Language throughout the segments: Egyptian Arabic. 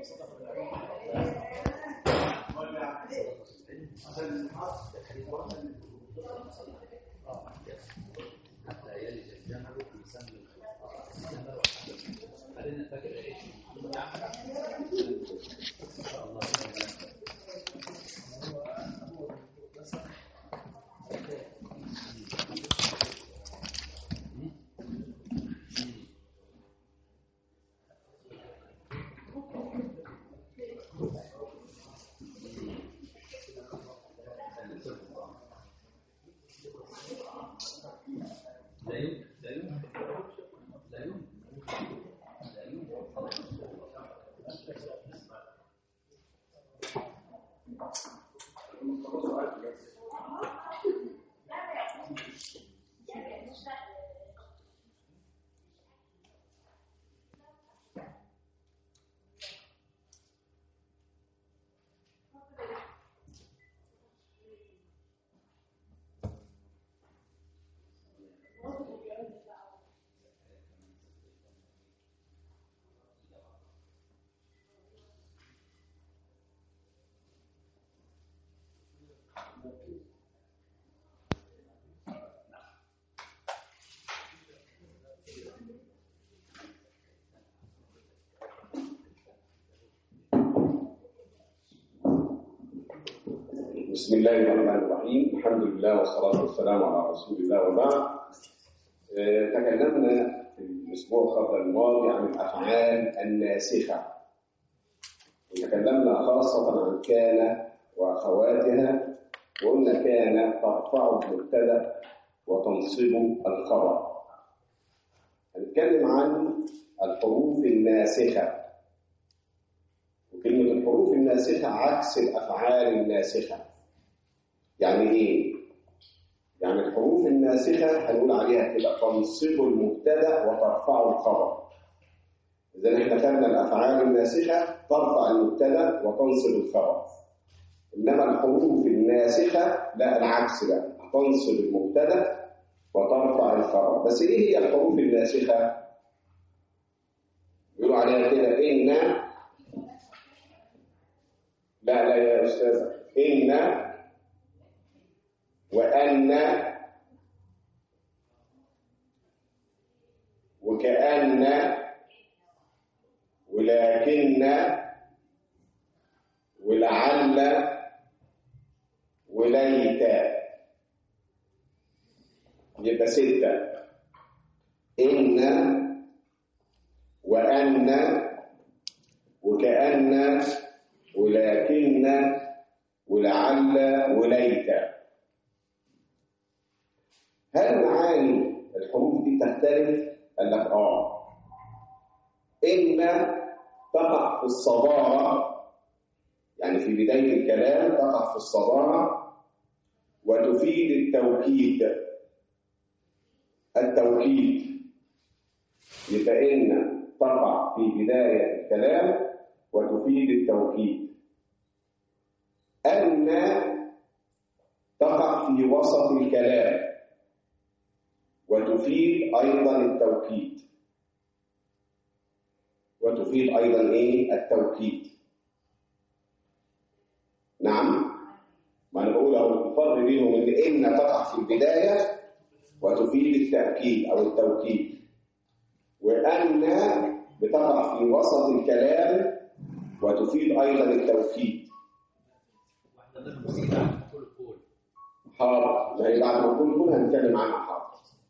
حتى يلج الجمل في سم الجمل هل نتذكر ايش؟ ان شاء الله لا يمكن لا يمكن لا يمكن لا يمكن بسم الله الرحمن الرحيم الحمد لله والصلاة والسلام على رسول الله وبعد آه، تكلمنا في الأسبوع قبل الماضي عن الأفعال الناسخة وتكلمنا خاصة عن كان وأخواتها وقلنا كان ترفع المبتدأ وتنصب الخبر هنتكلم عن الحروف الناسخة وكلمة الحروف الناسخة عكس الأفعال الناسخة يعني إيه؟ يعني الحروف الناسخة هنقول عليها كده تنصب المبتدأ وترفع الخبر إذا إحنا خدنا الأفعال الناسخة ترفع المبتدأ وتنصب الخبر إنما الحروف الناسخة لا العكس بقى هتنصب المبتدأ وترفع الخبر بس إيه هي الحروف الناسخة؟ يقولوا عليها كده إن لا لا يا أستاذ إن وأن وكأن ولكن ولعل وليت يبقى ستة إن وأن وكأن ولكن ولعل وليت هل معاني الحروف دي تختلف؟ قال لك اه إن تقع في الصدارة يعني في بداية الكلام تقع في الصدارة وتفيد التوكيد التوكيد يبقى إن تقع في بداية الكلام وتفيد التوكيد أن تقع في وسط الكلام وتفيد أيضا التوكيد وتفيد أيضا إيه التوكيد نعم ما أنا بقول أهو الفرق بينهم إن إن تقع في البداية وتفيد التأكيد أو التوكيد وأن بتقع في وسط الكلام وتفيد أيضا التوكيد واحدة منهم مزيدة عن كل قول حاضر ما هي بعد ما نقول كل هنتكلم عنها حاضر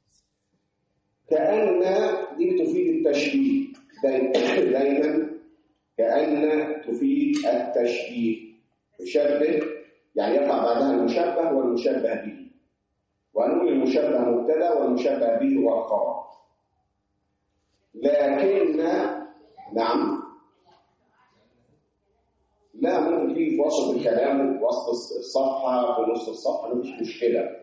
كأن دي بتفيد التشبيه دايما, دايما كأن تفيد التشبيه يشبه يعني يقع بعدها المشبه والمشبه به ونقول المشبه مبتدا والمشبه به هو الخبر لكن نعم لا ممكن تيجي في وسط الكلام وسط الصفحه في نص الصفحه مفيش مشكله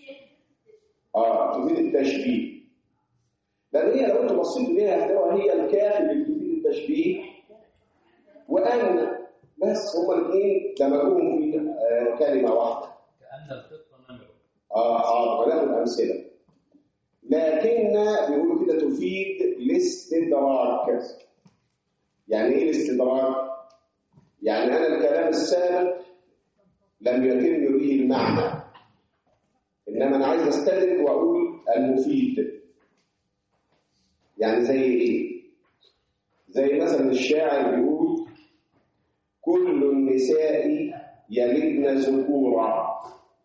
اه تفيد التشبيه لان هي لو انت بصيت ليها هتلاقيها هي الكاف اللي بتفيد التشبيه وان بس هما الاثنين دمجوهم في آه كلمه واحده كأن القط نمر اه حاضر وناخد امثله لكن بيقولوا كده تفيد الاستدراك يعني ايه الاستدراك يعني أنا الكلام السابق لم يتم به المعنى إنما أنا عايز أستدرك وأقول المفيد يعني زي إيه؟ زي مثلا الشاعر بيقول كل النساء يلدن ذكورا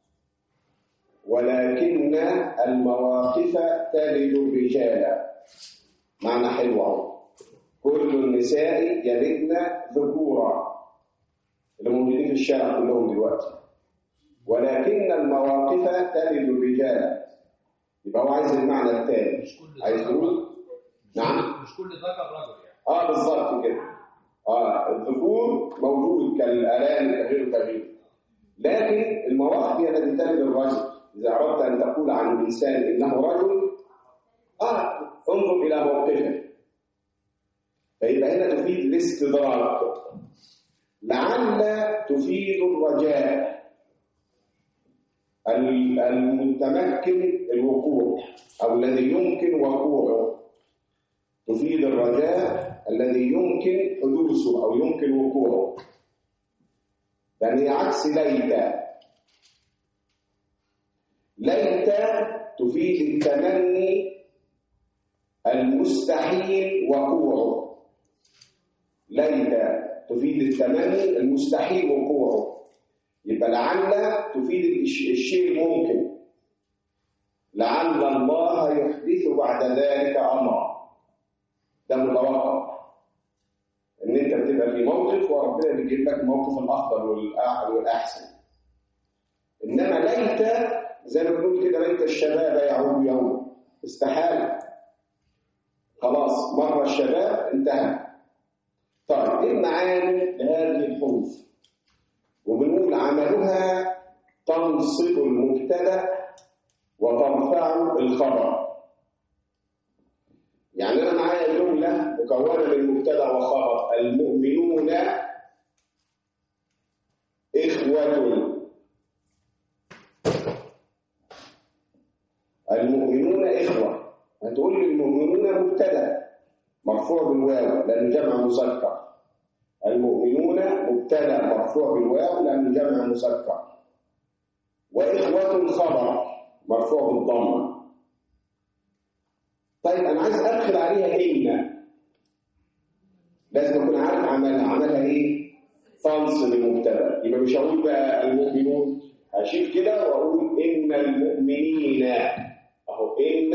ولكن المواقف تلد الرجال معنى حلو اهو كل النساء يلدن ذكورا اللي موجودين في الشارع كلهم دلوقتي ولكن المواقف تلد الرجال يبقى هو عايز المعنى الثاني مش كل عايز ذكر يقول رجل. نعم مش كل ذكر رجل يعني اه بالظبط كده اه الذكور موجود كالالان كغيره كغيره لكن المواقف هي التي تلد الرجل اذا اردت ان تقول عن الانسان انه رجل اه انظر الى موقفه فيبقى هنا تفيد الاستدراك لعل تفيد الرجاء ال- المتمكن الوقوع او الذي يمكن وقوعه تفيد الرجاء الذي يمكن حدوثه او يمكن وقوعه لان هي عكس ليت ليت تفيد التمني المستحيل وقوعه ليت تفيد التمني المستحيل وقوعه يبقى لعل تفيد الش- الشيء الممكن لعل الله يحدث بعد ذلك امرا ده متوقع ان انت بتبقى في موقف وربنا بيجيب لك الموقف الافضل والأع- والاحسن انما ليت زي ما بنقول كده ليت الشباب يعود يوم استحاله خلاص مر الشباب انتهى طيب ايه المعاني لهذه الحروف وبنقول عملها تنصب المبتدا وترفع الخبر يعني انا معايا جمله مكونه من مبتدا وخبر المؤمنون اخوه المؤمنون اخوه هتقول لي المؤمنون مبتدا مرفوع بالواو لانه جمع مذكر المؤمنون مبتدا مرفوع بالواو لانه جمع مذكر واخوه خبر مرفوع بالضمه طيب انا عايز ادخل عليها ان لازم اكون عارف عملها عملها ايه تنصب المبتدا يبقى مش هقول بقى المؤمنون هشيل كده واقول ان المؤمنين اهو ان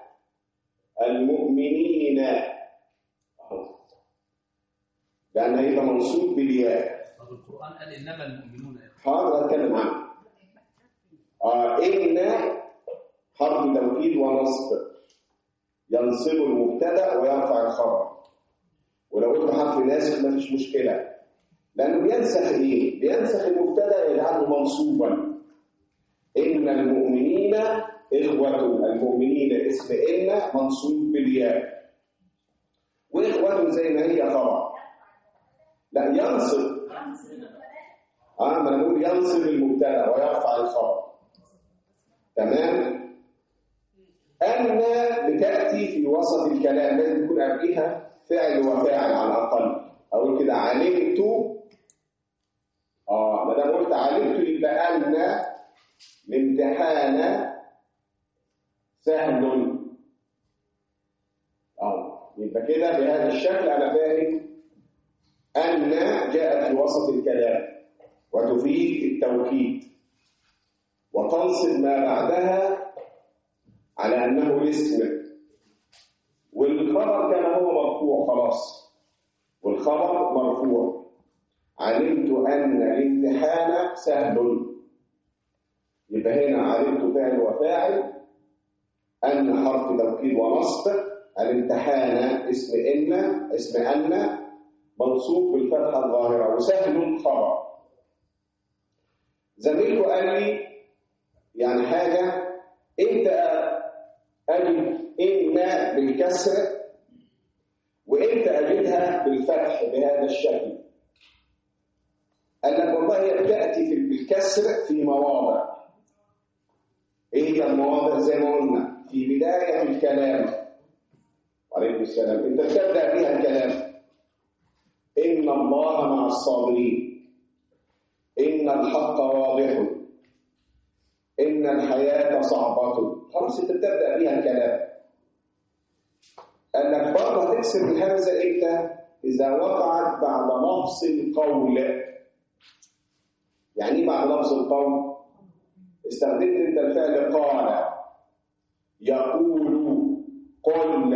المؤمنين اهو لان هيبقى منصوب بالياء طب القرآن قال إنما المؤمنون إخوة حاضر اتكلم عنه آه ان حرف توكيد ونصب ينصب المبتدا ويرفع الخبر ولو قلت حرف ناسخ مفيش مشكله لانه بينسخ ايه بينسخ المبتدا يجعله منصوبا ان المؤمنين اخوه المؤمنين اسم ان منصوب بالياء واخوه زي ما هي خبر لا ينصب اه ما انا بقول ينصب المبتدا ويرفع الخبر تمام ان بتاتي في وسط الكلام لازم يكون قبلها فعل وفاعل على الاقل اقول كده علمت اه ما دام قلت علمت يبقى ان الامتحان سهل اه يبقى كده بهذا الشكل انا فاهم ان جاءت في وسط الكلام وتفيد التوكيد وتنصب ما بعدها على انه الاسم والخبر كان هو مرفوع خلاص والخبر مرفوع علمت ان الامتحان سهل يبقى هنا علمت فعل وفاعل ان حرف توكيد ونصب الامتحان اسم ان اسم ان منصوب بالفتحه الظاهره وسهل خبر زميلته قال لي يعني حاجه انت اجد ان بالكسر وانت اجدها بالفتح بهذا الشكل قال لك والله هي بتاتي في بالكسر في مواضع ايه هي المواضع زي ما قلنا في بدايه الكلام عليكم السلام انت بتبدا بها الكلام ان الله مع الصابرين إن الحق واضح إن الحياة صعبة خلاص أنت بتبدأ بيها الكلام أنك برضه تكسر الهمزة إمتى؟ إذا وقعت بعد لفظ القول يعني إيه بعد لفظ القول؟ استخدمت أنت الفعل قال يقول قل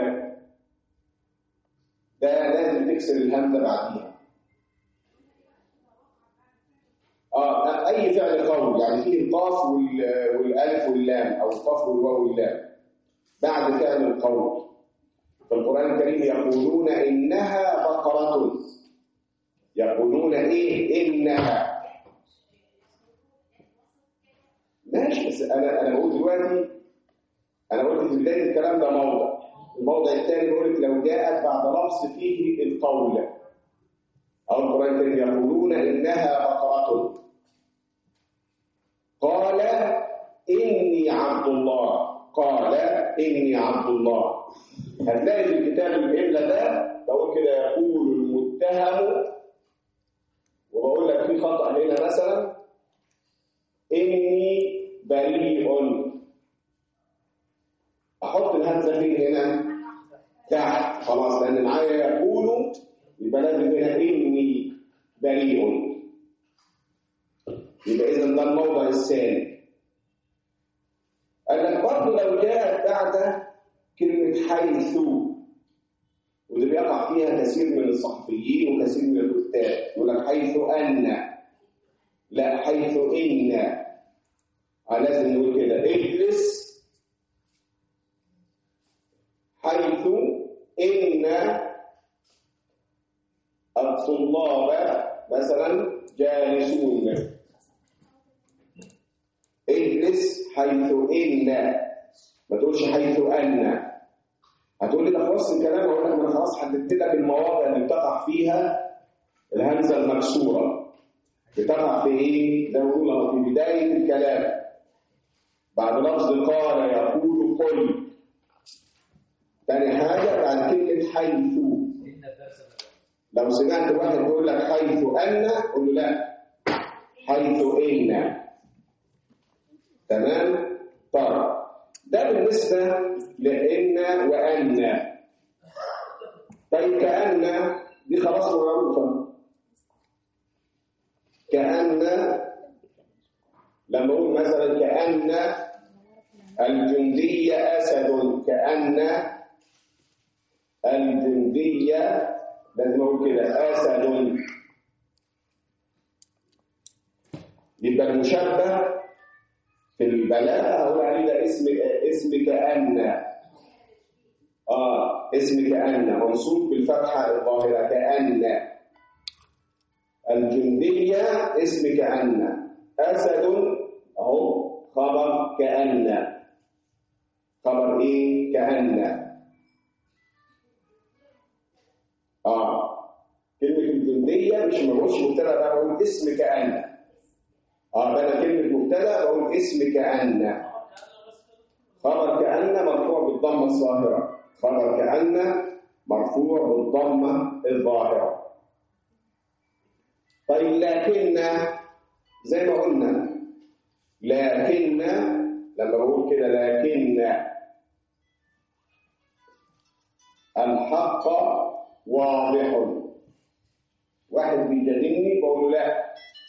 ده لازم تكسر الهمزة بعديها اه اي فعل قول يعني فيه القاف وال- والالف واللام او القاف والواو واللام بعد فعل القول في القران الكريم يقولون انها بقره يقولون ايه انها ماشي بس انا انا بقول دلوقتي انا قلت في بدايه الكلام ده موضع الموضع الثاني بقول لك لو جاءت بعد لفظ فيه القول او القران الكريم يقولون انها بقره قال إني عبد الله قال إني عبد الله هتلاقي في الكتاب الإملة ده بقول كده يقول المتهم وبقول لك في خطأ هنا مثلا إني بريء أحط الهمزة فين هنا تحت خلاص لأن معايا يقول يبقى لازم هنا إني بريء يبقى إذا ده الموضع الثاني قال لك برضه لو جاءت بعد كلمة حيث واللي بيقع فيها كثير من الصحفيين وكثير من الكتاب يقول لك حيث أن لا حيث إن آه لازم نقول كده اجلس حيث إن الطلاب مثلا جالسون اجلس حيث إن ما تقولش حيث أن هتقول لي ده خلاص الكلام اقول لك ما انا خلاص حددت لك المواضع اللي بتقع فيها الهمزه المكسوره بتقع في ايه؟ زي ما بقول أهو في بدايه الكلام بعد لفظ قال يقول قل تاني حاجه بعد كلمه حيث إن الدرس بدأ لو سمعت واحد يقول لك حيث أن قل له لا حيث إن تمام طيب ده بالنسبة لإن وأن طيب كأن دي خلاص معروفة كأن لما أقول مثلا كأن الجندي أسد كأن الجندية لازم اقول كده اسد يبقى المشبه في البلاغه هقول عليه ده اسم اسم كأن اه اسم كأن منصوب بالفتحه الظاهره كأن الجندية اسم كأن أسد أهو خبر كأن خبر إيه كأن اه كلمة الجندية مش ملوش مبتدأ ده بقول اسم كأن اه ده انا كلمة مبتدأ بقول اسم كأن خبر كأن مرفوع بالضمة الظاهرة خبر كأن مرفوع بالضمة الظاهرة طيب لكن زي ما قلنا لكن لما بقول كده لكن الحق واضح واحد بيجادلني بقول له لا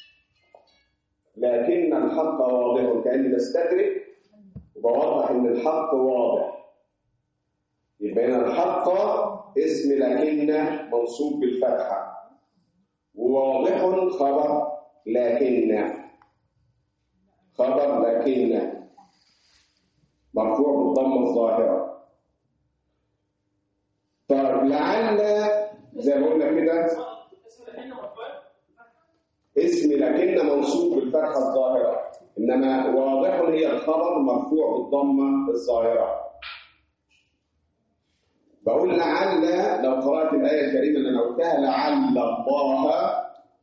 لكن الحق واضح كاني بستدرك وبوضح ان الحق واضح يبقى هنا الحق اسم لكن منصوب بالفتحه وواضح خبر لكن خبر لكن مرفوع بالضمه الظاهره طيب لعل زي ما قلنا كده اسم لكن منصوب بالفتحه الظاهره انما واضح هي الخبر مرفوع بالضمه الظاهره بقول لعل لو قرات الايه الكريمه اللي انا قلتها لعل الله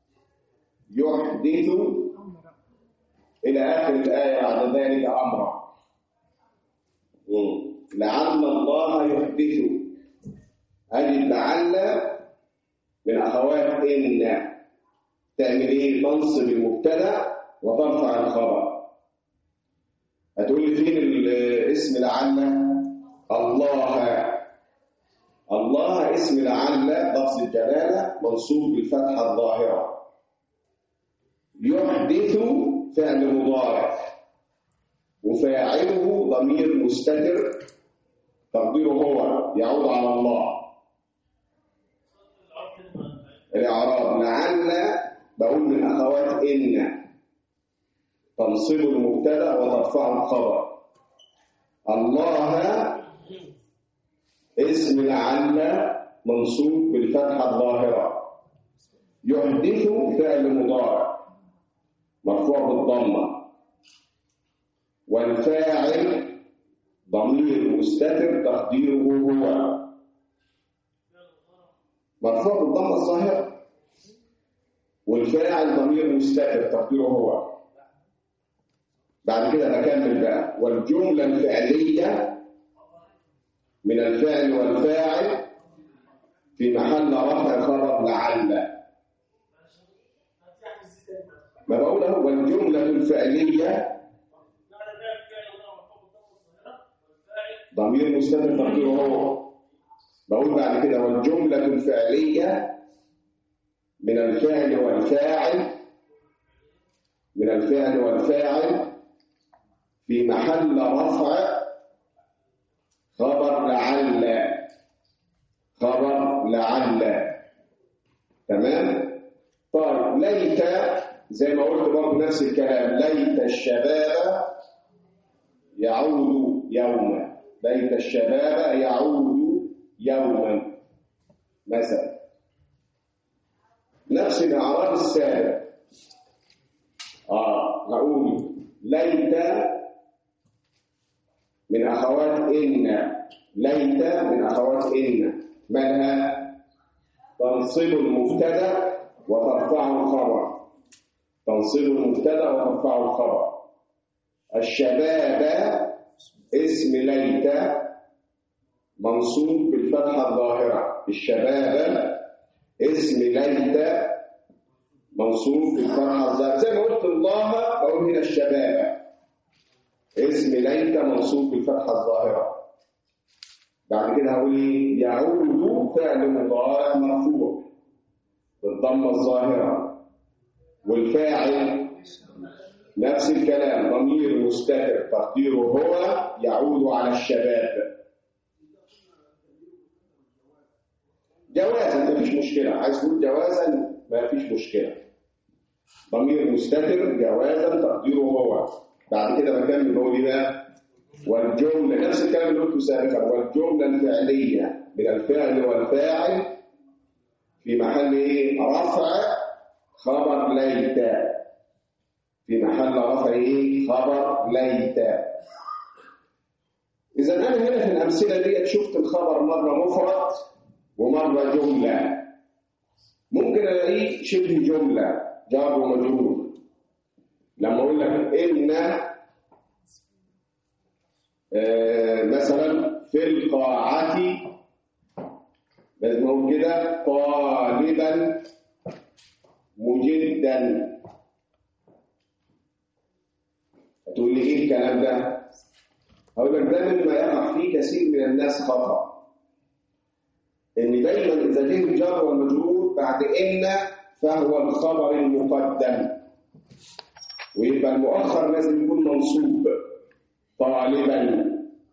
يحدث الى اخر الايه بعد ذلك امرا مم. لعل الله يحدث أجل لعل من أخوات إن تعمل إيه؟ تنصب المبتدأ وترفع الخبر هتقول لي فين ال- اسم لعل الله الله اسم لعل لفظ الجلالة منصوب بالفتحة الظاهرة يحدث فعل مضارع وفاعله ضمير مستتر تقديره هو يعود على الله الإعراب لعل بقول من أخوات إن تنصب المبتدأ وترفع الخبر الله اسم لعل منصوب بالفتحة الظاهرة يحدث فعل مضارع مرفوع بالضمة والفاعل ضمير مستتر تقديره هو مرفوع بالضمة الظاهرة والفاعل ضمير مستتر تقديره هو بعد كده بكمل بقى والجملة الفعلية من الفعل والفاعل في محل رفع خبر لعل ما بقول اهو والجملة الفعلية ضمير مستتر تقديره هو بقول بعد كده والجملة الفعلية من الفعل والفاعل من الفعل والفاعل في محل رفع خبر لعل خبر لعل تمام طيب ليت زي ما قلت برضه نفس الكلام ليت الشباب يعود يوما ليت الشباب يعود يوما مثلا نفس الاعراب السابق اه هقول ليت من اخوات ان ليت من اخوات ان مالها تنصب المبتدا وترفع الخبر تنصب المبتدا وترفع الخبر الشباب اسم ليت منصوب بالفتحه الظاهره الشباب اسم ليت منصوب بالفتحه الظاهره زي ما قلت الله بقول هنا الشباب اسم ليت منصوب بالفتحه الظاهره بعد كده هقول ايه يعود فعل مضارع مرفوع بالضمه الظاهره والفاعل نفس الكلام ضمير مستتر تقديره هو يعود على الشباب جوازا مفيش مشكله عايز تقول جوازا مفيش مشكله ضمير مستتر جوازا تقديره هو بعد كده بكمل بقول ايه بقى والجمله نفس الكلام اللي قلته سابقا والجمله الفعليه من الفعل والفاعل في محل ايه رفع خبر ليت في محل رفع ايه خبر ليت اذا انا هنا في الامثله ديت شفت الخبر مره مفرد ومره جمله ممكن الاقيه شبه جمله جار ومجرور لما اقول لك ان آه، مثلا في القاعة لازم اقول كده طالبا مجدا هتقول لي ايه الكلام ده؟ هقول لك ده مما يقع فيه كثير من الناس خطأ ان دايما اذا جه الجار والمجرور بعد ان فهو الخبر المقدم ويبقى المؤخر لازم يكون منصوب طالبا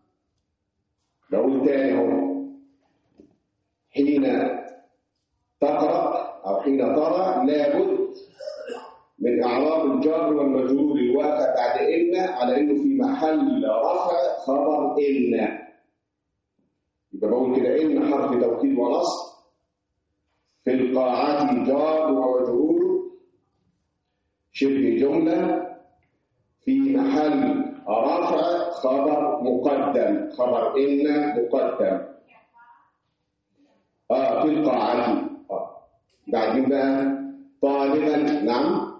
بقول تاني اهو حين تقرأ أو حين ترى لابد من إعراب الجار والمجرور الواقع بعد إن على إنه في محل رفع خبر إن يبقى بقول كده إن حرف توكيد ونصب في القاعة جار ومجرور شبه جملة في محل رفع خبر مقدم خبر إن مقدم آه في القاعة آه. بعدين بقى طالبا نعم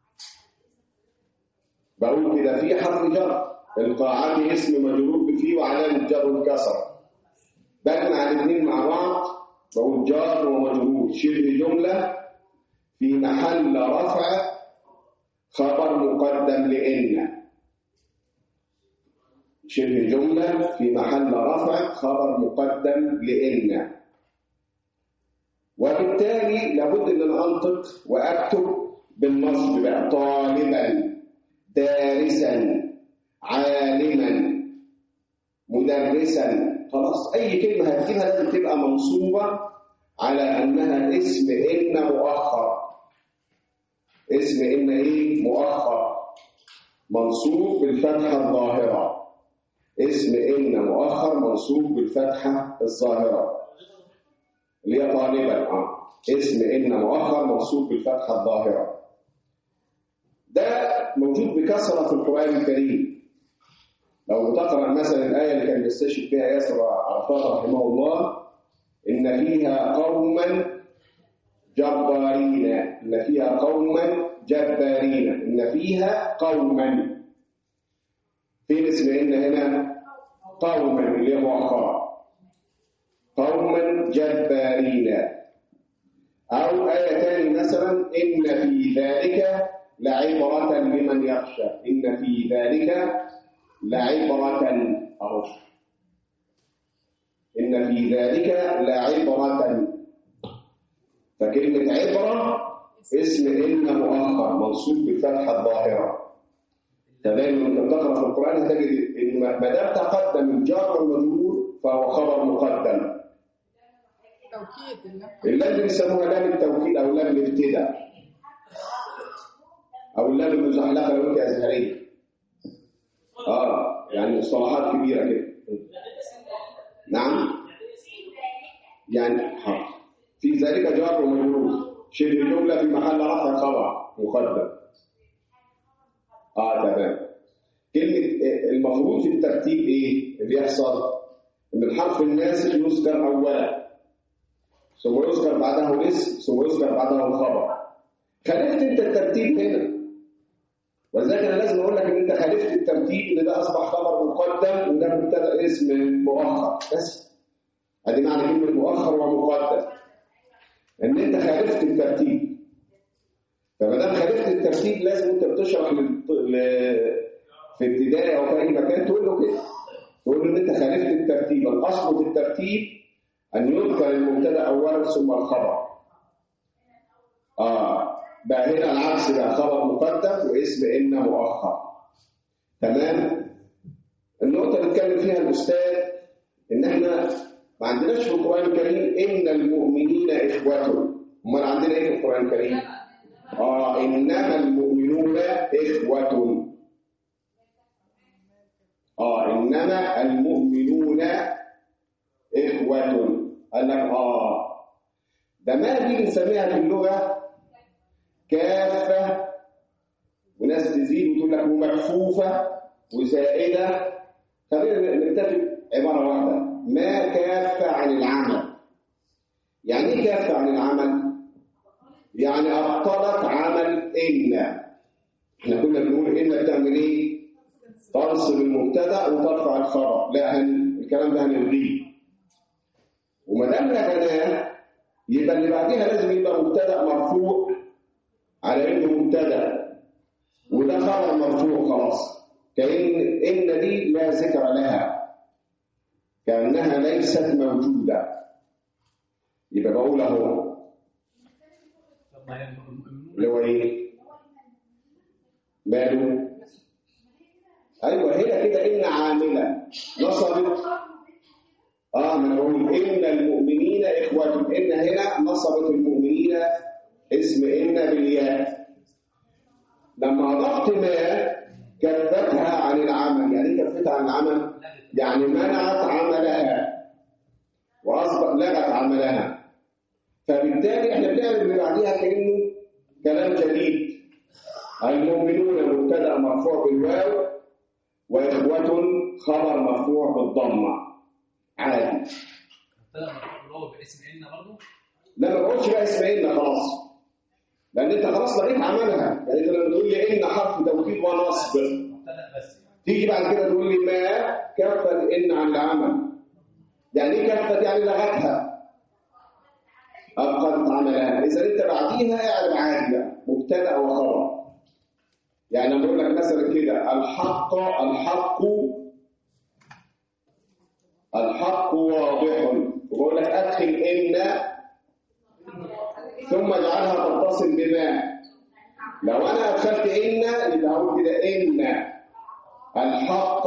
بقول كده في حرف جر القاعة اسم مجرور بفيه وعلامة جر الكسر بجمع الاثنين مع بعض بقول جار ومجرور شبه جملة في محل رفع خبر مقدم لإن شبه جملة في محل رفع خبر مقدم لإن وبالتالي لابد ان انا انطق واكتب بالنصب بقى طالبا دارسا عالما مدرسا خلاص اي كلمه هتجيبها لازم تبقى منصوبه على انها اسم ان مؤخر اسم ان ايه مؤخر منصوب بالفتحه الظاهره اسم ان مؤخر منصوب بالفتحه الظاهره اللي هي طالبا اه اسم ان مؤخر منصوب بالفتحه الظاهره ده موجود بكثره في القران الكريم لو تقرا مثلا الايه اللي كان بيستشهد بها ياسر عرفات رحمه الله ان فيها قوما جبارين ان فيها قوما جبارين ان فيها قوما فين اسم ان هنا قوما اللي هي مؤخره قوما جبارين أو آية تاني مثلا إن في ذلك لعبرة لمن يخشى إن في ذلك لعبرة أهو إن في ذلك لعبرة فكلمة عبرة اسم إن مؤخر منصوب بالفتحة الظاهرة تمام انت بتقرا في القران هتجد ان ما دام تقدم الجار والمجرور فهو خبر مقدم توكيد اللام اللام اللي بيسموها لام التوكيد او لام الابتداء او اللام المزحلقه لو انت ازهريه اه يعني مصطلحات كبيره كده نعم يعني حق في ذلك جار ومجرور شبه جمله في محل رفع خبر مقدم اه تمام كلمه آه، المفروض في الترتيب ايه اللي يحصل ان الحرف الناسخ يذكر اولا ثم يذكر بعده الاسم ثم يذكر بعده الخبر خالفت انت الترتيب هنا ولذلك انا لازم اقول لك ان انت خالفت الترتيب ان ده اصبح خبر مقدم وده مبتدا اسم مؤخر بس ادي معنى كلمه مؤخر ومقدم ان انت خالفت الترتيب فما دام خالفت الترتيب لازم انت بتشرح لل... ل- في ابتدائي او في اي مكان تقول له كده تقول له ان انت خالفت الترتيب الاصل في الترتيب أن يذكر المبتدا أولا ثم الخبر آه بقى هنا العكس بقى خبر مقدم واسم إن مؤخر تمام النقطة اللي اتكلم فيها الأستاذ إن إحنا ما عندناش في القرآن الكريم إن المؤمنين إخوة أمال عندنا إيه في القرآن الكريم؟ آه إنما المؤمنون إخوة آه إنما المؤمنون إخوة قال لك آه ده ما دي بنسميها في اللغة كافة وناس تزيد وتقول لك ومكفوفة وزائدة خلينا نتفق عبارة واحدة ما كافة عن العمل يعني ايه كافة عن العمل؟ يعني أبطلت عمل إن احنا كنا بنقول إن بتعمل إيه؟ تنصب المبتدأ وترفع الخبر لا هن... الكلام ده هنلغيه وما دام لغناه يبقى اللي بعديها لازم يبقى مبتدا مرفوع على انه مبتدا وده خبر مرفوع خلاص كأن ان دي لا ذكر لها كأنها ليست موجودة يبقى بقول اهو طب ما هي المؤمنون اللي هو ايه؟ ماله؟ ايوه هي كده ان عامله نصبت اه ما انا بقول ان المؤمنين اخوه ان هنا نصبت المؤمنين اسم ان بالياء لما اضفت ما كفتها عن العمل يعني ايه كفتها عن العمل يعني منعت عملها واصبح لغت عملها فبالتالي احنا بنعمل اللي بعديها كانه كلام جديد المؤمنون مبتدا مرفوع بالواو واخوه خبر مرفوع بالضمه عادي مبتدا مرفوع اللي هو باسم ان برضه لا ما بقولش بقى اسمعنا خلاص لان انت خلاص لقيت عملها يعني انت لما تقول لي ان حرف توكيد ونصب مبتدا بس يعني تيجي بعد كده تقول لي ما كفت ان عن العمل يعني ايه كفت يعني لغتها أبقت عملها إذا أنت بعديها اعرف عادي بقى مبتدأ وخبر يعني لما أقول لك مثلا كده الحق الحق الحق واضح وبقول لك أدخل إن ثم اجعلها تتصل بما لو أنا أدخلت إن يبقى هقول كده إن الحق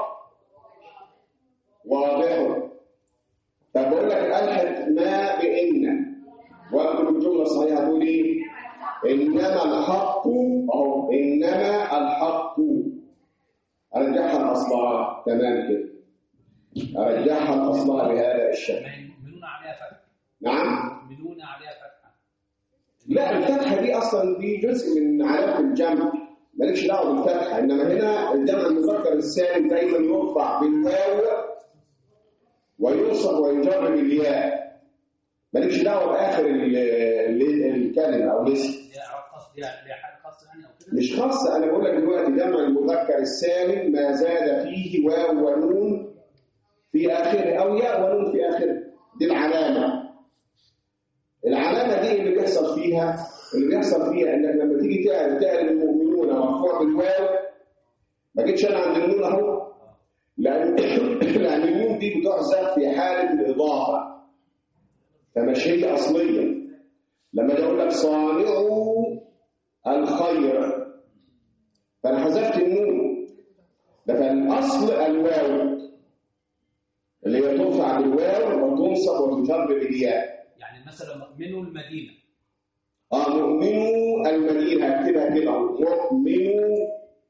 واضح طب بقول لك ألحق ما بإن واكتب الجملة الصحيحة تقول إيه؟ إنما الحق أهو إنما الحق أرجعها لأصلها تمام كده أرجعها لأصلها بهذا الشكل يؤمنون عليها فتحة نعم يؤمنون عليها فتحة لا الفتحة دي أصلا دي جزء من علامة الجمع مالكش دعوة بالفتحة إنما هنا الجمع المذكر السالم دايما يرفع بالواو وينصب ويجر بالياء مالكش دعوة بآخر ال- ال- الكلمة أو الاسم هي اعراب خاص ليها ليها حاجة خاصة يعني أو كده مش خاصة أنا بقول لك دلوقتي جمع المذكر السالم ما زاد فيه واو ونون في آخره أو ياء ونون في آخره دي العلامة العلامة دي اللي بيحصل فيها اللي بيحصل فيها إنك لما تيجي تعرف تعرف المؤمنون مرفوع بالواو ما جيتش أنا عند النون أهو لأن لأن النون دي بتحذف في حالة الإضافة فمش هي أصلية لما أجي أقول لك صانعوا الخير فانا حذفت النون ده فالاصل الواو اللي هي ترفع بالواو وتنصب وتجر بالياء يعني مثلا مؤمنوا المدينة اه مؤمنو المدينه اكتبها كده مؤمنو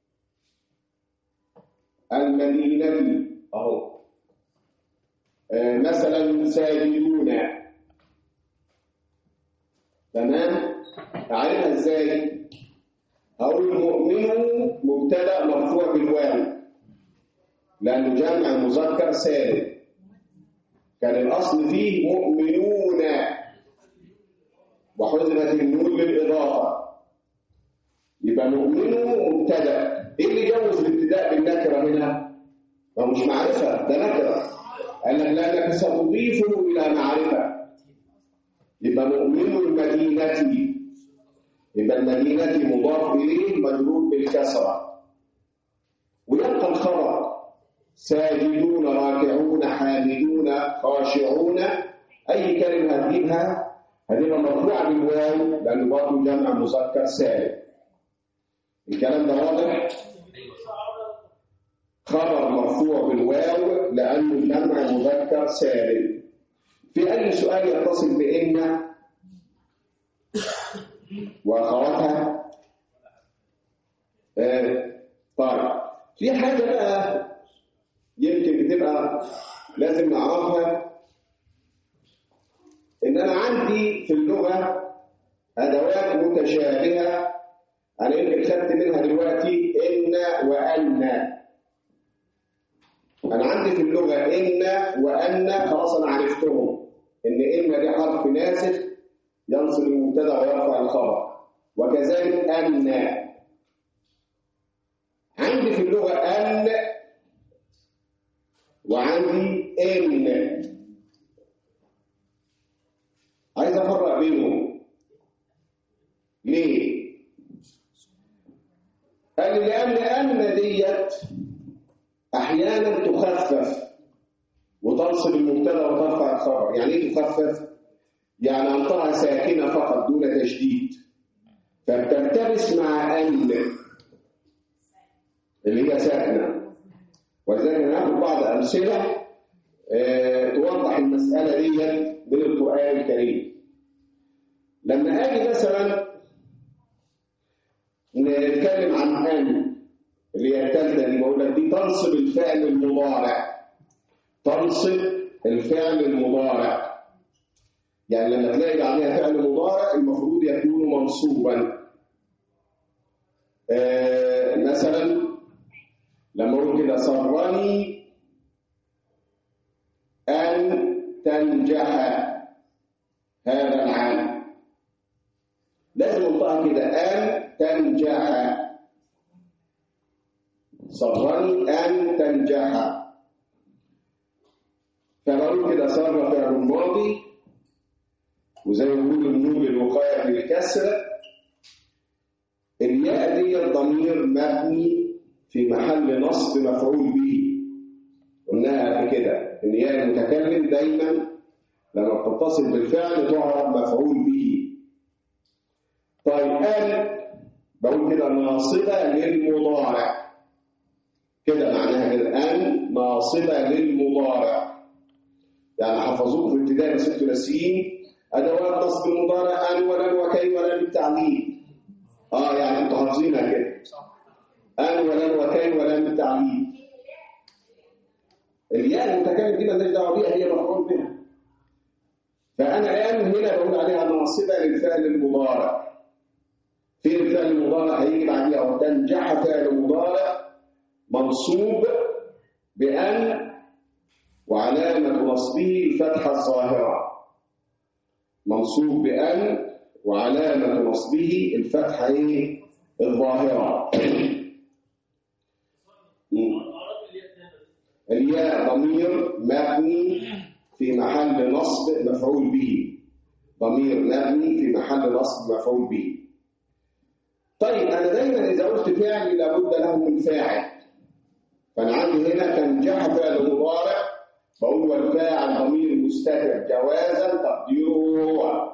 المدينه اهو آه مثلا ساجدون تمام اعرفها ازاي هقول مؤمن مبتدا مرفوع بالواو لانه جمع مذكر سالم كان الاصل فيه مؤمنون وحذفت النون للاضافه يبقى مؤمن مبتدا ايه اللي جوز الابتداء بالنكره هنا ما هو مش معرفه ده نكره قال لك لانك ستضيفه الى معرفه يبقى مؤمن المدينه يبقى المدينة مضاف إليه مجرور بالكسرة ويبقى الخبر ساجدون راكعون حامدون خاشعون أي كلمة هتجيبها هتبقى مرفوعة بالواو لأنه برضه جمع مذكر سالم الكلام ده واضح؟ خبر مرفوع بالواو لأنه جمع مذكر سالم في أي سؤال يتصل بإن واخواتها آه، طيب في حاجه بقى يمكن بتبقى لازم نعرفها ان انا عندي في اللغه ادوات متشابهه انا يمكن خدت منها دلوقتي ان وان انا عندي في اللغه ان وان خلاص انا عرفتهم ان ان دي حرف ناسخ ينصب المبتدا ويرفع الخبر وكذلك ان عندي في اللغه ان وعندي ان عايز افرق بينهم ليه قال لي لان ان ديت احيانا تخفف وتنصب المبتدا وترفع الخبر يعني ايه تخفف يعني أنطقها ساكنة فقط دون تشديد فبتلتبس مع أن اللي هي ساكنة ولذلك ناخد بعض أمثلة آه، توضح المسألة دي من القرآن الكريم لما أجي مثلا نتكلم عن أن اللي هي الثالثة دي بقول لك دي تنصب الفعل المضارع تنصب الفعل المضارع يعني لما تلاقي عليها فعل مضارع المفروض يكون منصوبا آه مثلا لما اقول كده سرني ان تنجح هذا العام لازم انطقها كده ان تنجح سرني ان تنجح فبقول كده سر فعل ماضي وزي ما بيقولوا النون للوقايه من الكسر الياء دي ضمير مبني في محل نصب مفعول به قلناها قبل كده ان ياء المتكلم دايما لما بتتصل بالفعل تعرب مفعول به طيب قال بقول كده ناصبه للمضارع كده معناها كده ان ناصبه للمضارع يعني حفظوه في ابتدائي ست ثلاثيين ادوات نصب المضارع ان ولن وكي ولن التعليل اه يعني انتوا حافظينها كده ان ولن وكي ولن التعليل الياء المتكلم دي مالناش دعوه بيها هي مفعول بها فانا الان هنا بقول عليها ناصبه للفعل المضارع فين الفعل المضارع هيجي بعديها وتنجح فعل مضارع منصوب بأن وعلامة نصبه الفتحة الظاهرة منصوب بأن وعلامة نصبه الفتحة إيه؟ الظاهرة الياء ضمير مبني في محل نصب مفعول به ضمير مبني في محل نصب مفعول به طيب أنا دايما إذا قلت فعل لابد له من فاعل فأنا عندي هنا تنجح فعل مضارع فهو الفاعل ضمير مستتر جوازا تقديره هو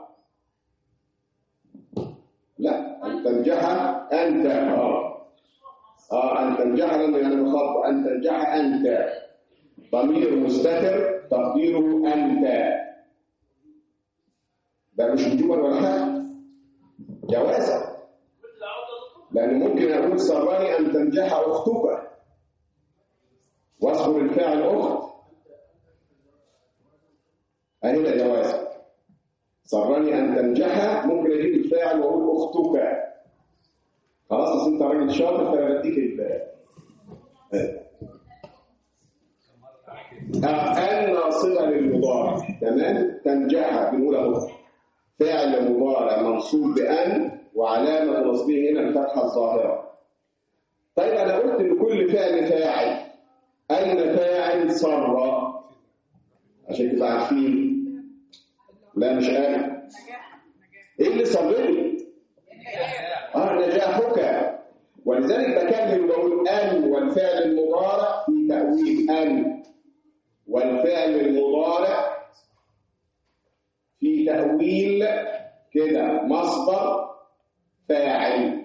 لا أن تنجح أنت آه آه أن تنجح لأنه يعني بخط أن تنجح أنت ضمير مستتر تقديره أنت ده مش وجوبا ولا حاجة جوازا لأن ممكن أقول سرني أن تنجح أختك واذكر الفاعل أخت أهي ده جواز سرني أن تنجح ممكن أجيب الفاعل وأقول أختك خلاص بس أنت راجل شاطر فأنا بديك ال أن ناصبة للمضارع تمام تنجح بنقول أهو فعل مضارع منصوب بأن وعلامة نصبه هنا الفتحة الظاهرة طيب أنا قلت إن كل فعل فاعل أين فاعل صر عشان تبقى عارفين لا مش أنا إيه اللي صرني؟ آه نجاحك ولذلك بكمل وبقول أن والفعل المضارع في تأويل أن والفعل المضارع في تأويل كده مصدر فاعل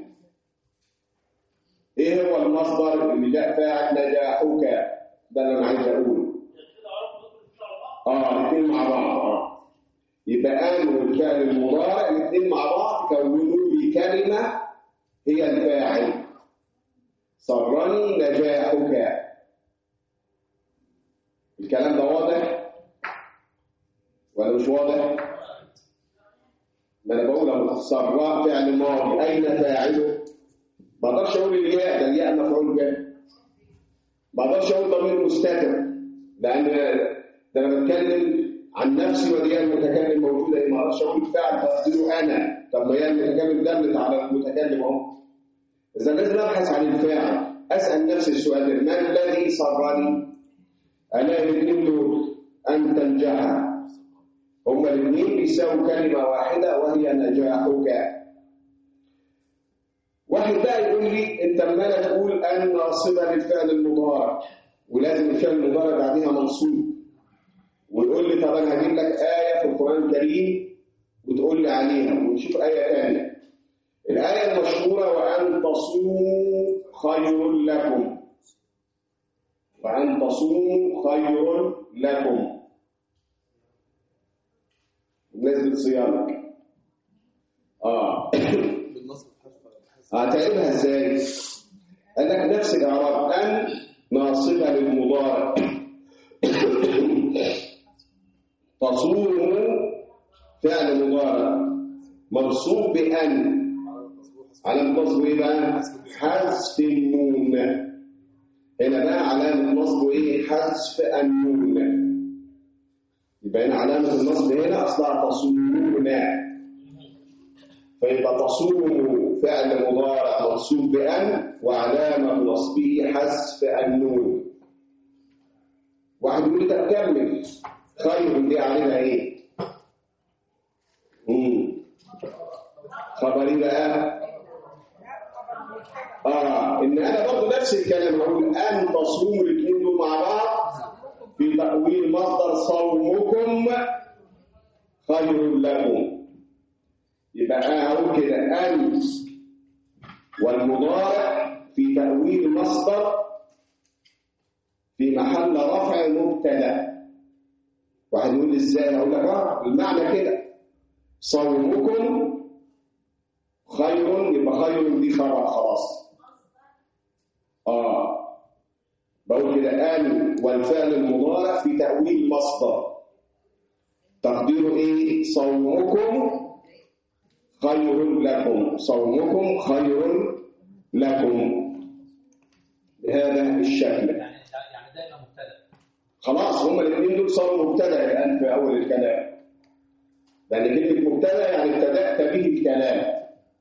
ايه هو المصدر اللي جاء فاعل نجاحك ده اللي انا عايز اقوله اه الاثنين مع بعض اه يبقى ان والفعل المضارع الاثنين مع بعض كونوا لي كلمه هي الفاعل سرني نجاحك الكلام ده واضح ولا مش واضح ما انا بقول اهو سراء فعل ماضي اين فاعله ما اقدرش اقول الياء ده الياء مفعول به ما اقدرش اقول ضمير مستتر لان ده انا بتكلم عن نفسي ودي المتكلم موجوده ما اقدرش اقول فعل تقديره انا طب ما هي المتكلم دلت على المتكلم اهو اذا لازم ابحث عن الفاعل اسال نفسي السؤال ما الذي سرني انا الاثنين دول ان تنجح هما الاثنين بيساووا كلمه واحده وهي نجاحك واحد بقى يقول لي انت عمال تقول ان ناصبه للفعل المضارع ولازم الفعل المضارع بعديها منصوب ويقول لي طب انا هجيب لك ايه في القران الكريم وتقول لي عليها ونشوف ايه ثانيه الايه المشهوره وان تصوموا خير لكم وان تصوموا خير لكم نزل صيامك اه هتعملها ازاي قال لك نفس الاعراب ان ناصبه للمضارع تصوم فعل مضارع منصوب بان على النصب ايه بقى حذف النون هنا بقى علامه النصب ايه حذف النون يبقى هنا علامه النصب هنا اصلها تصومون فيبقى تصوم فعل مضارع منصوب بأن وعلامة نصبه حذف النون واحد يقول لي طب كمل خير دي عليها ايه خبر ايه بقى اه ان انا برضه نفس الكلام اقول ان تصوموا الاثنين دول مع بعض في تاويل مصدر صومكم خير لكم يبقى انا هقول كده ان والمضارع في تاويل مصدر في محل رفع مبتدا واحد يقول لي ازاي اقول لك اه المعنى كده صومكم خير يبقى خير دي خبر خلاص اه بقول كده ان والفعل المضارع في تاويل مصدر تقديره ايه صومكم خير لكم صومكم خير لكم بهذا الشكل يعني يعني دايما مبتدا خلاص هما الاثنين دول صاروا مبتدا الان في اول الكلام لان كلمه مبتدا يعني ابتدات به الكلام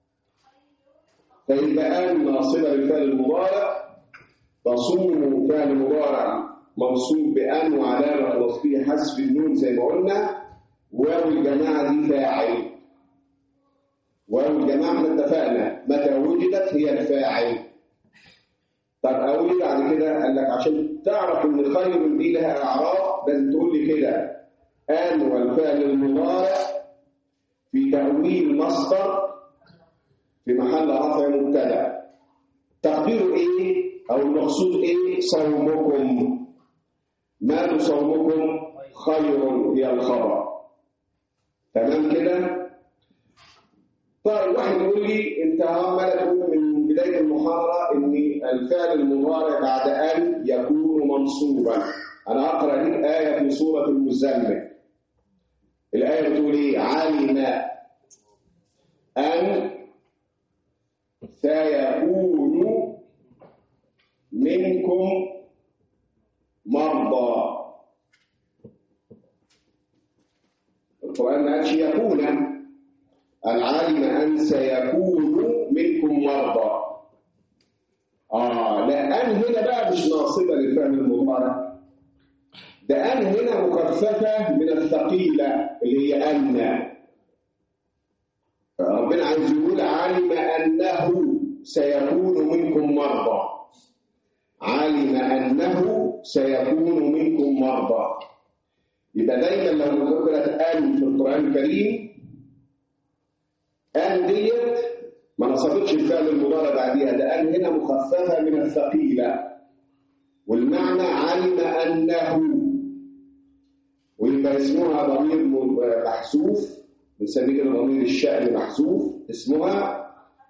فيبقى ان ناصبه للفعل المضارع تصوم فعل مضارع منصوب بان وعلامه نصبه حذف النون زي ما قلنا واو الجماعه دي فاعل واو الجماعه احنا اتفقنا متى وجدت هي الفاعل طب اقول ايه بعد كده قال لك عشان تعرف ان خير دي لها اعراب لازم تقول لي كده ان والفعل المضارع في تاويل مصدر في محل رفع مبتدا تقديره ايه او المقصود ايه صومكم ما صومكم خير هي الخبر تمام كده طيب واحد يقول لي انت عمال تقول من بدايه المحاضره ان الفعل المضارع بعد ان يكون منصوبا انا اقرا لك ايه في سوره المزمل الايه بتقول ايه علم ان سيكون منكم مرضى القرآن ما قالش يكون العالم أن سيكون منكم مرضى آه لا أن هنا بقى مش ناصبة للفعل المضارع ده أن هنا مخففة من الثقيلة اللي هي أن ربنا عايز يقول علم أنه سيكون منكم مرضى علم أنه سيكون منكم مرضى يبقى دايما لو ذكرت أن في القرآن الكريم أن ديت ما نصبتش الفعل المضارع بعديها ده أن هنا مخففة من الثقيلة والمعنى علم أنه ويبقى اسمها ضمير محذوف بنسميه كده ضمير الشأن محذوف اسمها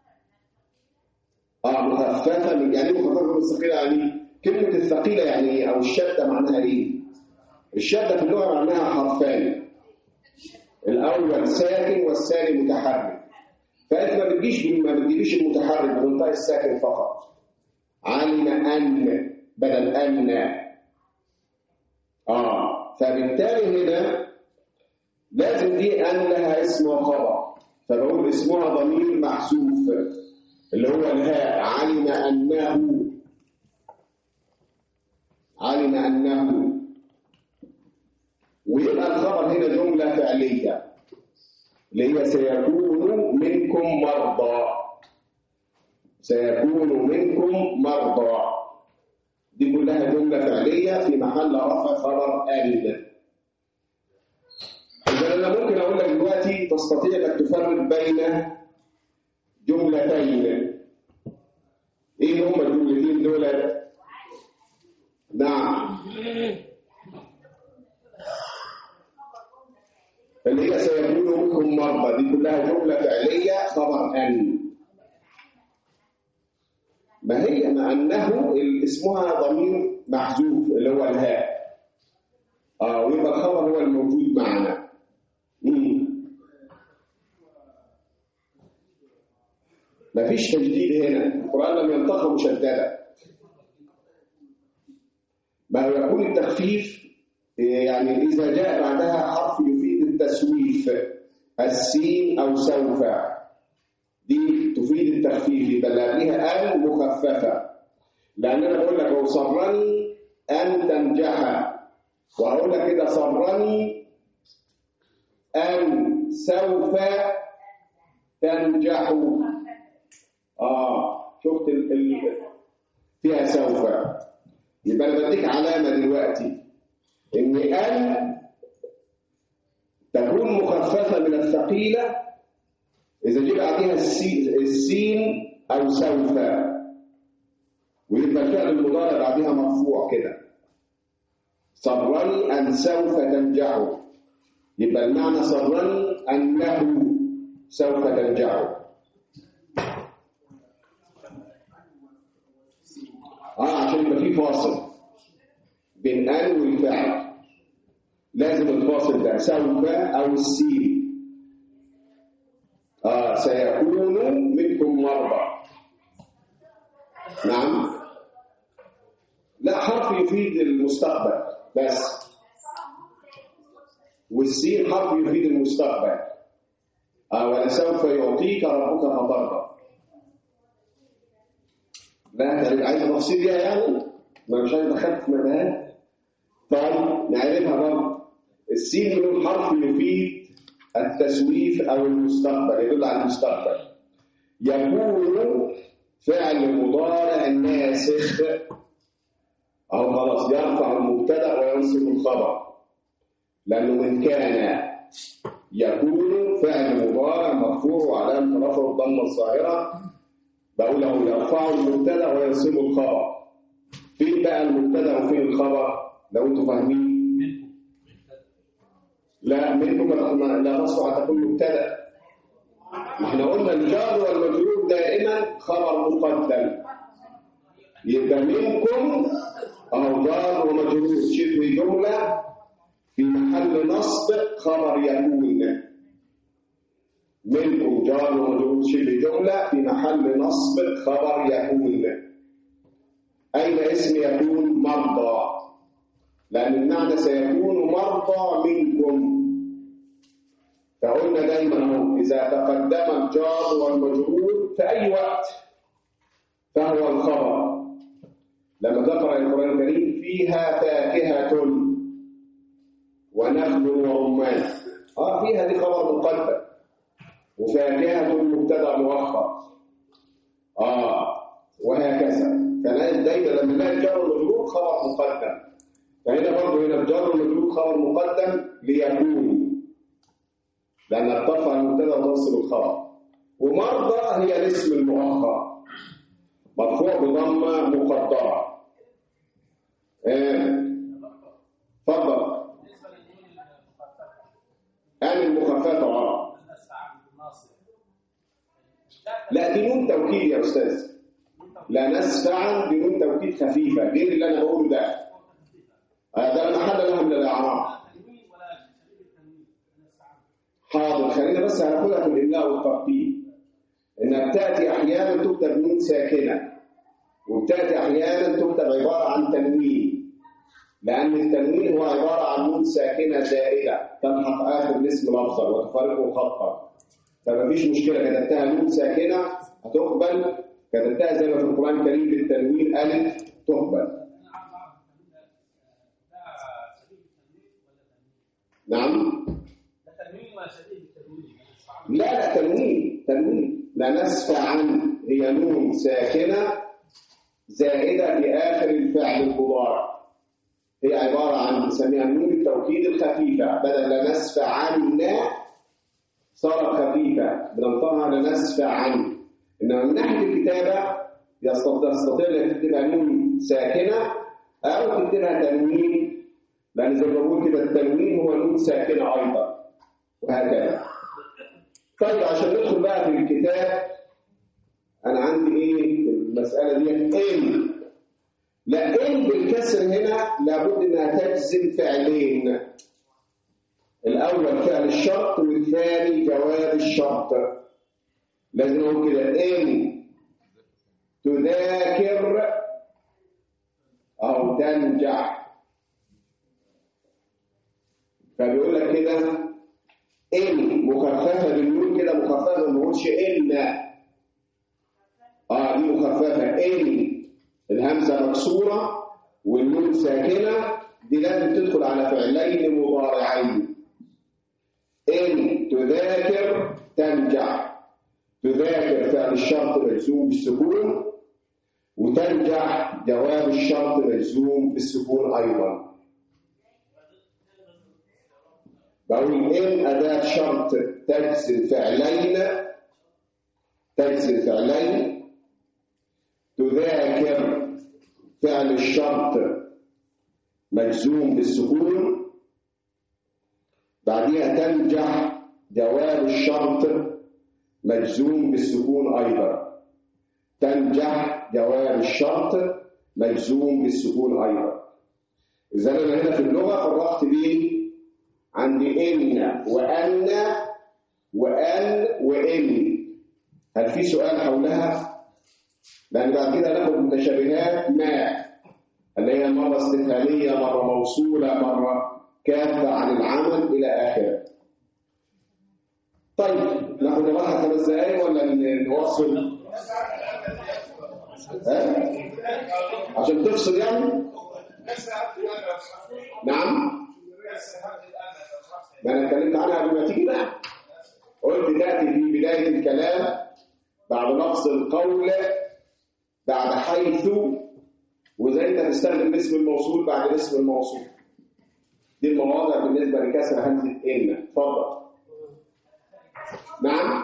اه مخففة من يعني ايه مخففة من الثقيلة يعني كلمة الثقيلة يعني ايه او الشدة معناها ايه؟ الشدة في اللغة معناها حرفان الأول ساكن والثاني متحرك فأنت ما بتجيش ما بتجيبش المتحرك بتنطق الساكن فقط علم أن بدل أن آه فبالتالي هنا لازم دي أن لها اسم وخبر فبقول اسمها ضمير محذوف اللي هو الهاء علم أنه علم أنه ويبقى الخبر هنا جملة فعلية اللي هي سيكون منكم مرضى سيكون منكم مرضى دي كلها جملة فعلية في محل رفع خبر آل إذا أنا ممكن أقول لك دلوقتي تستطيع أنك تفرق بين جملتين إيه هما الجملتين دول؟ نعم اللي هي سيكون منكم مرضى دي كلها جملة فعلية خبر أن ما هي مع أنه اسمها ضمير محذوف اللي هو الهاء اه ويبقى الخبر هو الموجود معنا مم. مفيش تجديد هنا القرآن لم ينطق مشددا ما يكون التخفيف يعني إذا جاء بعدها حرف يفيد التسويف السين أو سوف دي تفيد التخفيف يبقى اللي قبلها أن مخففة لأن أنا بقول لك هو صرني أن تنجح وأقول لك كده صرني أن سوف تنجح اه شفت ال... ال... فيها سوف يبقى انا بديك علامه دلوقتي ان ال تكون مخففه من الثقيله اذا جه بعديها السين, السين او سوف ويبقى الفعل المضارع بعدها مرفوع كده صرني ان سوف تنجح يبقى المعنى صرني انه سوف تنجح اه عشان يبقى في فاصل بين ان والفعل لازم الفاصل ده سوف او السين آه سيكون منكم مرضى نعم لا حرف يفيد المستقبل بس والسين حرف يفيد المستقبل آه ولسوف يعطيك ربك فترضى لا انت عايز تفصيل فيها يعني ما مش عايز دخلت في مبيعات طيب نعرفها برضه السين من حرف يفيد التسويف او المستقبل يدل على المستقبل يكون فعل مضارع ناسخ اهو خلاص يرفع المبتدا وينصب الخبر لانه من كان يكون فعل مضارع مرفوع وعلامه رفعه الضمه الظاهره بقول له يرفع المبتدا وينصب الخبر فين بقى المبتدا وفين الخبر لو انتم فاهمين منكم لا منكم لا تصلح ان تكون مبتدا احنا قلنا الجار والمجرور دائما خبر مقدم يبقى منكم اهو جار ومجرور شبه جمله في محل نصب خبر يكون منكم جار ومجرور شبه جمله في محل نصب خبر يكون اين اسم يكون مرضى لان المعنى سيكون مرضى منكم فقلنا دايما اهو اذا تقدم الجار والمجرور في اي وقت فهو الخبر لما ذكر القران الكريم فيها فاكهه ونخل ورمان اه فيها دي خبر مقدم وفاكهه مبتدا مؤخر اه وهكذا فنلاقي دايما لما نلاقي الجار والمجرور خبر مقدم فهنا برضه هنا الجار والمجرور خبر مقدم ليكون لأن ارتفع المبتدا وتنصب الخبر ومرضى هي الاسم المؤخر مرفوع بضمه مقدره آه. اتفضل بالنسبه للنون المخففه ان المخففه اه نستعمل بالناصر لا دي نون توكيد يا استاذ لا نسفعا دي نون توكيد خفيفه غير اللي انا بقوله ده آه، ده محل لها من الاعراب تنوين ولا شديد التنوين نستعمل حاضر خلينا بس هناخدها في الإملاء والترتيب إنها بتأتي أحيانا تكتب نون ساكنة وبتأتي أحيانا تكتب عبارة عن تنوين لأن التنوين هو عبارة عن نون ساكنة زائدة تلحق آخر الاسم لفظا وتفارقه خطا فما فيش مشكلة كتبتها نون ساكنة هتقبل كتبتها زي ما في القرآن الكريم بالتنوين ألف تقبل انا عاوز اعرف التنوين ده ده شديد التنوين ولا تنوين نعم ده تنوين ولا شديد التنوين نستعمل لا لا تنوين تنوين لا نسف عن هي نون ساكنة زائدة في آخر الفعل المضارع هي عبارة عن بنسميها نون التوكيد الخفيفة بدل لا نسف عن صارت خفيفة بننطقها لا نسف عن إنما من ناحية الكتابة يستطيع يستطيع إنك تكتبها نون ساكنة أو تكتبها تنوين لأن زي ما بقول كده التنوين هو نون ساكنة أيضا وهكذا طيب عشان ندخل بقى في الكتاب انا عندي ايه المساله دي ان لا ان بالكسر هنا لابد انها تجزم فعلين الاول فعل الشرط والثاني جواب الشرط لازم نقول كده ان تذاكر او تنجح فبيقول لك كده ان مخففه بالنون كده مخففه ما نقولش ان اه دي مخففه ان الهمزه مكسوره والنون ساكنه دي لازم تدخل على فعلين مضارعين ان تذاكر تنجح تذاكر فعل الشرط مجزوم بالسكون وتنجح جواب الشرط مجزوم بالسكون أيضا بقول إن أداة شرط تجزم فعلين تجزم فعلين تذاكر فعل الشرط مجزوم بالسكون بعدها تنجح جواب الشرط مجزوم بالسكون أيضا تنجح جواب الشرط مجزوم بالسكون أيضا إذا أنا هنا في اللغة فرقت بين عندي إن وأن وأن وإن هل في سؤال حولها؟ لأن بعد كده ناخد متشابهات ما اللي هي مرة استفهامية مرة موصولة مرة كافة عن العمل إلى آخره طيب ناخد راحة خمس دقايق ولا ن- نوصل؟ ها؟ عشان تفصل يعني؟ نعم؟ ما انا اتكلمت عنها قبل ما تيجي بقى قلت تاتي في بدايه الكلام بعد نقص القول بعد حيث وزي انت تستخدم اسم الموصول بعد اسم الموصول دي المواضع بالنسبه لكسر همزه ان اتفضل نعم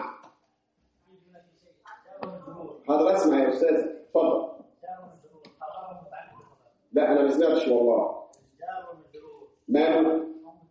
حاضر اسمع يا استاذ اتفضل لا انا ما سمعتش والله ماله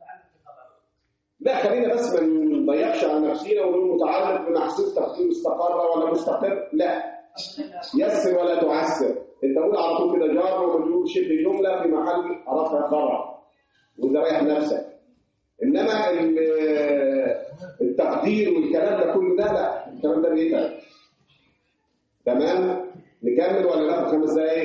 لا خلينا بس ما نضيقش على نفسينا ونقول متعلق بمحسوب تقدير مستقر ولا مستقر لا يسر ولا تعسر انت قول على طول كده جار ومجرور شبه جمله في محل رفع خبر وانت رايح نفسك انما ال- التقدير والكلام ده كله ده لا الكلام ده بيتعب تمام نكمل ولا ناخد خمس دقايق